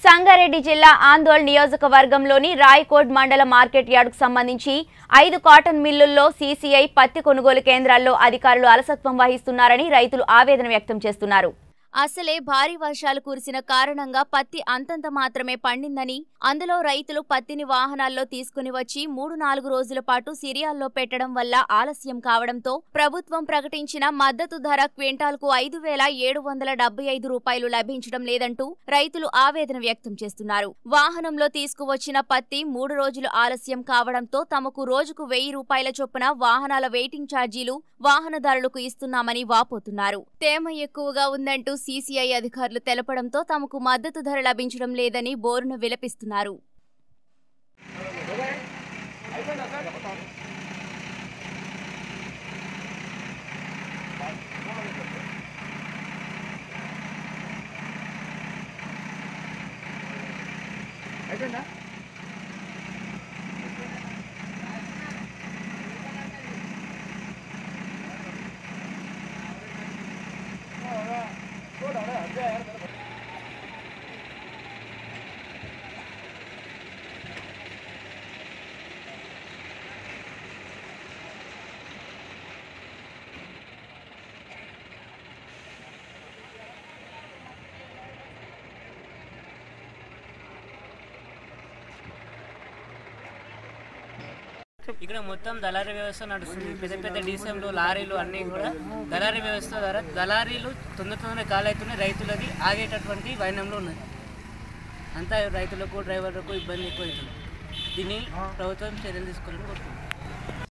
సంగారెడ్డి జిల్లా ఆందోళ్ నియోజకవర్గంలోని రాయకోట్ మండల మార్కెట్ యార్డుకు సంబంధించి ఐదు కాటన్ మిల్లుల్లో సీసీఐ పత్తి కొనుగోలు కేంద్రాల్లో అధికారులు అలసత్వం వహిస్తున్నారని రైతులు ఆవేదన వ్యక్తం చేస్తున్నారు అసలే భారీ వర్షాలు కురిసిన కారణంగా పత్తి అంతంత మాత్రమే పండిందని అందులో రైతులు పత్తిని వాహనాల్లో తీసుకుని వచ్చి మూడు నాలుగు రోజుల పాటు సిరియాల్లో పెట్టడం వల్ల ఆలస్యం కావడంతో ప్రభుత్వం ప్రకటించిన మద్దతు ధర క్వింటాల్కు ఐదు వేల ఏడు వందల డెబ్బై ఐదు రూపాయలు లభించడం లేదంటూ రైతులు ఆవేదన వ్యక్తం చేస్తున్నారు వాహనంలో తీసుకువచ్చిన పత్తి మూడు రోజులు ఆలస్యం కావడంతో తమకు రోజుకు వెయ్యి రూపాయల చొప్పున వాహనాల వెయిటింగ్ ఛార్జీలు వాహనదారులకు ఇస్తున్నామని వాపోతున్నారు తేమ ఎక్కువగా ఉందంటూ సీసీఐ అధికారులు తెలపడంతో తమకు మద్దతు ధర లభించడం లేదని బోరును విలపిస్తున్నారు ఇక్కడ మొత్తం దళారీ వ్యవస్థ నడుస్తుంది పెద్ద పెద్ద డీసీఎంలు లారీలు అన్నీ కూడా దళారీ వ్యవస్థ ద్వారా దళారీలు తొందర తొందర కాలవుతున్నాయి రైతులకి ఆగేటటువంటి వైనంలో ఉన్నది అంతా రైతులకు డ్రైవర్లకు ఇబ్బంది ఎక్కువ అవుతుంది దీన్ని ప్రభుత్వం చర్యలు తీసుకోవాలని కోరుకుంటున్నాం